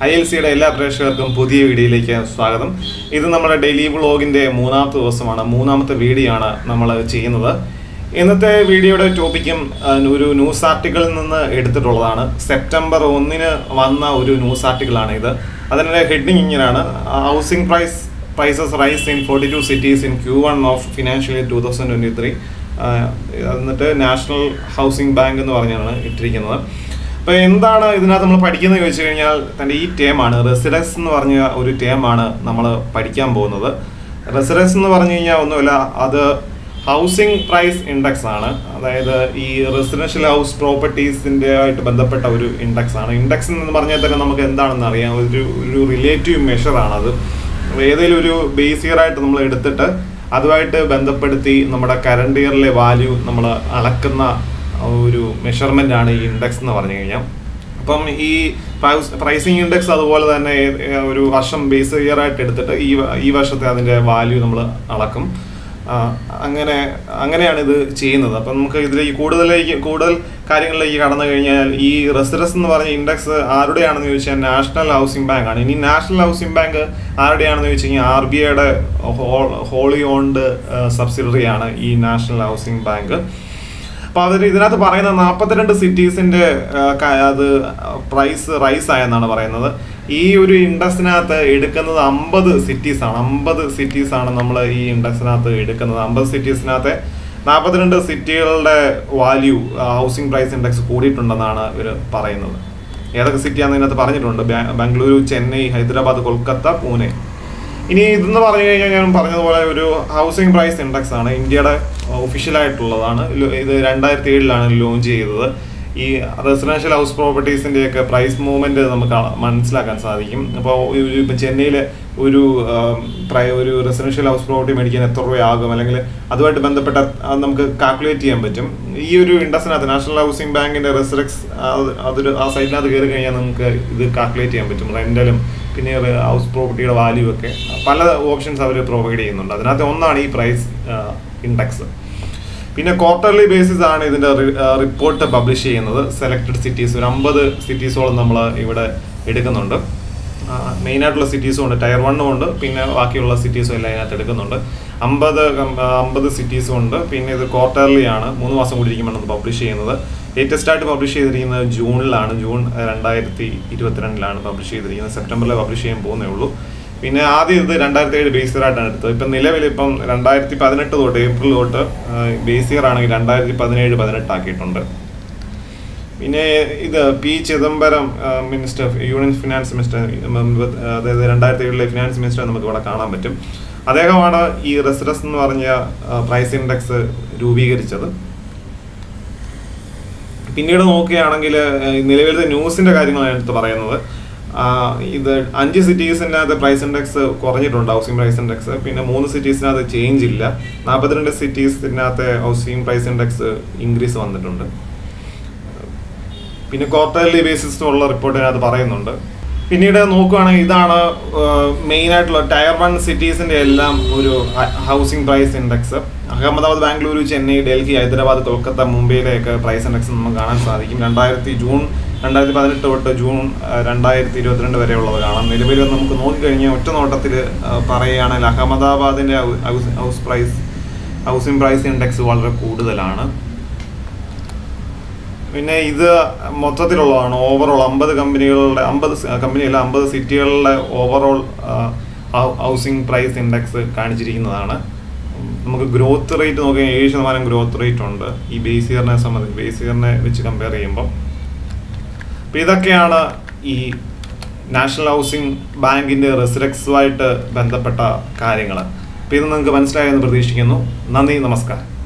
I L സിയുടെ എല്ലാ പ്രേക്ഷകർക്കും പുതിയ വീഡിയോയിലേക്ക് സ്വാഗതം ഇത് നമ്മുടെ ഡെയിലി വ്ളോഗിന്റെ മൂന്നാമത്തെ ദിവസമാണ് മൂന്നാമത്തെ വീഡിയോ ആണ് നമ്മൾ ചെയ്യുന്നത് ഇന്നത്തെ വീഡിയോയുടെ ടോപ്പിക്കും ആ, ഒരു ന്യൂസ് ആർട്ടിക്കിളിൽ നിന്ന് എടുത്തിട്ടുള്ളതാണ് സെപ്റ്റംബർ ഒന്നിന് വന്ന ഒരു ന്യൂസ് ആർട്ടിക്കിളാണ് ഇത് അതിൻ്റെ ഹെഡിങ് ഇങ്ങനെയാണ് housing price prices rise in forty two cities in Q one of financial year two thousand twenty three എന്നിട്ട് നാഷണൽ ഹൗസിംഗ് ബാങ്ക് എന്ന് പറഞ്ഞാണ് ഇട്ടിരിക്കുന്നത് അപ്പോൾ എന്താണ് ഇതിനകത്ത് നമ്മൾ പഠിക്കുന്നത് ചോദിച്ചു കഴിഞ്ഞാൽ തൻ്റെ ഈ ടേമാണ് റെസിഡൻസ് എന്ന് പറഞ്ഞ ഒരു ടേമാണ് നമ്മൾ പഠിക്കാൻ പോകുന്നത് റെസിഡൻസ് എന്ന് പറഞ്ഞു കഴിഞ്ഞാൽ ഒന്നുമില്ല അത് ഹൗസിംഗ് പ്രൈസ് ഇൻഡെക്സ് ആണ് അതായത് ഈ റെസിഡൻഷ്യൽ ഹൗസ് പ്രോപ്പർട്ടീസിൻ്റെ ആയിട്ട് ബന്ധപ്പെട്ട ഒരു ഇൻഡെക്സ് ആണ് ഇൻഡെക്സ് എന്ന് പറഞ്ഞാൽ തന്നെ നമുക്ക് എന്താണെന്ന് അറിയാം ഒരു ഒരു റിലേറ്റീവ് മെഷറാണത് ഏതെങ്കിലും ഒരു ബേസ് ഇയർ ആയിട്ട് നമ്മൾ എടുത്തിട്ട് അതുമായിട്ട് ബന്ധപ്പെടുത്തി നമ്മുടെ കറണ്ട് ഇയറിലെ വാല്യൂ നമ്മൾ അളക്കുന്ന ഒരു മെഷർമെൻ്റ് ആണ് ഈ ഇൻഡെക്സ് എന്ന് പറഞ്ഞു കഴിഞ്ഞാൽ അപ്പം ഈ പ്രൈസിങ് ഇൻഡെക്സ് അതുപോലെ തന്നെ ഏ- ഒരു വർഷം ബേസ് ഇയർ ആയിട്ട് എടുത്തിട്ട് ഈ വ- ഈ വർഷത്തെ അതിൻ്റെ വാല്യൂ നമ്മൾ അളക്കും ആ, അങ്ങനെ അങ്ങനെയാണ് ഇത് ചെയ്യുന്നത് അപ്പം നമുക്ക് ഇതിലേക്ക് കൂടുതലേക്ക് കൂടുതൽ കാര്യങ്ങളിലേക്ക് കടന്നു കഴിഞ്ഞാൽ ഈ റെസിഡൻസ് എന്ന് പറഞ്ഞ ഇൻഡെക്സ് ആരുടെയാണെന്ന് ചോദിച്ചാൽ നാഷണൽ ഹൗസിംഗ് ബാങ്ക് ആണ് ഇനി നാഷണൽ ഹൗസിംഗ് ബാങ്ക് ആരുടെയാണെന്ന് ചോദിച്ചു കഴിഞ്ഞാൽ ആർ ബി ഐയുടെ ഹോളി ഓൺഡ് സബ്സിഡറി ആണ് ഈ നാഷണൽ ഹൗസിംഗ് ബാങ്ക് അപ്പോൾ അവർ ഇതിനകത്ത് പറയുന്ന നാൽപ്പത്തിരണ്ട് സിറ്റീസിന്റെ അത് പ്രൈസ് റൈസ് ആയെന്നാണ് പറയുന്നത് ഈ ഒരു ഇൻഡെക്സിനകത്ത് എടുക്കുന്നത് അമ്പത് സിറ്റീസ് ആണ് അമ്പത് സിറ്റീസ് ആണ് നമ്മൾ ഈ ഇൻഡെക്സിനകത്ത് എടുക്കുന്നത് അമ്പത് സിറ്റീസിനകത്ത് നാൽപ്പത്തിരണ്ട് സിറ്റികളുടെ വാല്യൂ ഹൗസിംഗ് പ്രൈസ് ഇൻഡെക്സ് കൂടിയിട്ടുണ്ടെന്നാണ് ഇവർ പറയുന്നത് ഏതൊക്കെ സിറ്റിയാണെന്ന് ഇതിനകത്ത് പറഞ്ഞിട്ടുണ്ട് ബാ- ബാംഗ്ലൂരു ചെന്നൈ ഹൈദരാബാദ് കൊൽക്കത്ത പൂനെ ഇനി ഇതെന്ന് പറഞ്ഞു കഴിഞ്ഞാൽ ഞാൻ പറഞ്ഞതുപോലെ ഒരു ഹൗസിംഗ് പ്രൈസ് ഇൻഡെക്സ് ആണ് ഇന്ത്യയുടെ ഒഫീഷ്യൽ ആയിട്ടുള്ളതാണ് ലോ- ഇത് രണ്ടായിരത്തി ഏഴിലാണ് ലോഞ്ച് ചെയ്തത് ഈ റെസിഡൻഷ്യൽ ഹൗസ് പ്രോപ്പർട്ടീസിന്റെ ഒക്കെ പ്രൈസ് മൂവ്മെന്റ് നമുക്ക് അ- മനസ്സിലാക്കാൻ സാധിക്കും അപ്പോൾ ഇപ്പം ചെന്നൈയിലെ ഒരു ആം, പ്രൈ- ഒരു റെസിഡൻഷ്യൽ ഹൗസ് പ്രോപ്പർട്ടി മേടിക്കാൻ എത്ര രൂപയാകും അല്ലെങ്കിൽ അതുമായിട്ട് ബന്ധപ്പെട്ട അത് നമുക്ക് കാൽക്കുലേറ്റ് ചെയ്യാൻ പറ്റും ഈ ഒരു ഇൻഡസ്ട്രിനകത്ത് നാഷണൽ ഹൗസിംഗ് ബാങ്കിന്റെ റെസിഡക്സ് അതൊരു ആ സൈറ്റിനകത്ത് കയറി കഴിഞ്ഞാൽ നമുക്ക് ഇത് കാൽക്കുലേറ്റ് ചെയ്യാൻ പറ്റും റെന്റലും പിന്നെ ഹൗസ് പ്രോപ്പർട്ടിയുടെ വാല്യൂ ഒക്കെ പല ഓപ്ഷൻസ് അവർ പ്രൊവൈഡ് ചെയ്യുന്നുണ്ട് അതിനകത്ത് ഒന്നാണ് ഈ പ്രൈസ് ഇൻഡെക്സ് പിന്നെ ക്വാർട്ടർലി ബേസിസ് ആണ് ഇതിന്റെ റിപ്പോർട്ട് പബ്ലിഷ് ചെയ്യുന്നത് സെലക്ടഡ് സിറ്റീസ് ഒരു അമ്പത് സിറ്റീസോളം നമ്മൾ ഇവിടെ എടുക്കുന്നുണ്ട് മെയിൻ ആയിട്ടുള്ള സിറ്റീസും ഉണ്ട് ടയർ വണ്ണും ഉണ്ട് പിന്നെ ബാക്കിയുള്ള സിറ്റീസും എല്ലാം അതിനകത്ത് എടുക്കുന്നുണ്ട് അമ്പത് അമ്പത് സിറ്റീസും ഉണ്ട് പിന്നെ ഇത് ക്വാർട്ടർലി ആണ് മൂന്ന് മാസം കൂടി ഇരിക്കുമ്പോൾ ഇത് പബ്ലിഷ് ചെയ്യുന്നത് ലേറ്റസ്റ്റ് ആയിട്ട് പബ്ലിഷ് ചെയ്തിരിക്കുന്നത് ജൂണിലാണ് ജൂൺ രണ്ടായിരത്തി ഇരുപത്തിരണ്ടിലാണ് പബ്ലിഷ് ചെയ്തിരിക്കുന്നത് സെപ്റ്റംബറിൽ പബ്ലിഷ് ചെയ്യാൻ പോകുന്നേ ഉള്ളൂ പിന്നെ ആദ്യം ഇത് രണ്ടായിരത്തി ഏഴ് ബേസ് ഇയർ ആയിട്ടാണ് എടുത്തത് ഇപ്പം നിലവിൽ ഇപ്പം രണ്ടായിരത്തി പതിനെട്ട് തൊട്ട് ഏപ്രിൽ തൊട്ട് ബേസ് ഇയർ ആണെങ്കിൽ രണ്ടായിരത്തി പതിനേഴ് പതിനെട്ട് ആക്കിയിട്ടുണ്ട് പിന്നെ ഇത് P Chidambaram minister union finance minister ഉം, അതായത് രണ്ടായിരത്തി ഏഴിലെ ഫിനാൻസ് മിനിസ്റ്റർ നമുക്ക് ഇവിടെ കാണാൻ പറ്റും അദ്ദേഹമാണ് ഈ റെസിഡൻസ് എന്ന് പറഞ്ഞ പ്രൈസ് ഇൻഡെക്സ് രൂപീകരിച്ചത് പിന്നീട് നോക്കുകയാണെങ്കിൽ നിലവിലത്തെ ന്യൂസിന്റെ കാര്യങ്ങളാണ് എടുത്ത് പറയുന്നത് ആ, ഇത് അഞ്ച് സിറ്റീസിനകത്ത് പ്രൈസ് ഇൻഡെക്സ് കുറഞ്ഞിട്ടുണ്ട് ഹൗസിംഗ് പ്രൈസ് ഇൻഡെക്സ് പിന്നെ മൂന്ന് സിറ്റീസിനകത്ത് ചേഞ്ച് ഇല്ല നാൽപ്പത്തിരണ്ട് സിറ്റീസിനകത്ത് ഹൗസിംഗ് പ്രൈസ് ഇൻഡെക്സ് ഇൻക്രീസ് വന്നിട്ടുണ്ട് പിന്നെ ക്വാർട്ടർലി ബേസിസ് ഉള്ള റിപ്പോർട്ടിനകത്ത് പറയുന്നുണ്ട് പിന്നീട് നോക്കുകയാണെങ്കിൽ ഇതാണ് മെയിൻ ആയിട്ടുള്ള ടയർ വൺ സിറ്റീസിന്റെ എല്ലാം ഒരു housing price index Ahmedabad Bengaluru Chennai Delhi Hyderabad Kolkata മുംബൈയിലെയൊക്കെ പ്രൈസ് ഇൻഡെക്സ് നമുക്ക് കാണാൻ സാധിക്കും രണ്ടായിരത്തി ജൂൺ രണ്ടായിരത്തി പതിനെട്ട് തൊട്ട് ജൂൺ ആ, രണ്ടായിരത്തി ഇരുപത്തിരണ്ട് വരെയുള്ളത് കാണാം നിലവിൽ നമുക്ക് നോക്കിക്കഴിഞ്ഞാൽ ഒറ്റ നോട്ടത്തിൽ പറയുകയാണെങ്കിൽ അഹമ്മദാബാദിന്റെ house house price housing price index വളരെ കൂടുതലാണ് പിന്നെ ഇത് മൊത്തത്തിലുള്ളതാണ് ഓവറോൾ അമ്പത് കമ്പനികളുടെ അമ്പത് കമ്പനിയല്ല അമ്പത് സിറ്റികളുടെ ഓവറോൾ ഹൗസിംഗ് പ്രൈസ് ഇൻഡെക്സ് കാണിച്ചിരിക്കുന്നതാണ് നമുക്ക് ഗ്രോത്ത് റേറ്റ് നോക്കിയാൽ ഏഴ് ശതമാനം ഗ്രോത്ത് റേറ്റ് ഉണ്ട് ഈ ബേസ് ഇയറിനെ സംബന്ധിച്ച് ബേസ് ഇയറിനെ വെച്ച് കമ്പയർ ചെയ്യുമ്പോൾ അപ്പോൾ ഇതൊക്കെയാണ് ഈ നാഷണൽ ഹൗസിംഗ് ബാങ്കിൻ്റെ റെസിഡക്സുമായിട്ട് ബന്ധപ്പെട്ട കാര്യങ്ങൾ അപ്പോൾ ഇത് നിങ്ങൾക്ക് മനസ്സിലായെന്ന് പ്രതീക്ഷിക്കുന്നു നന്ദി നമസ്കാരം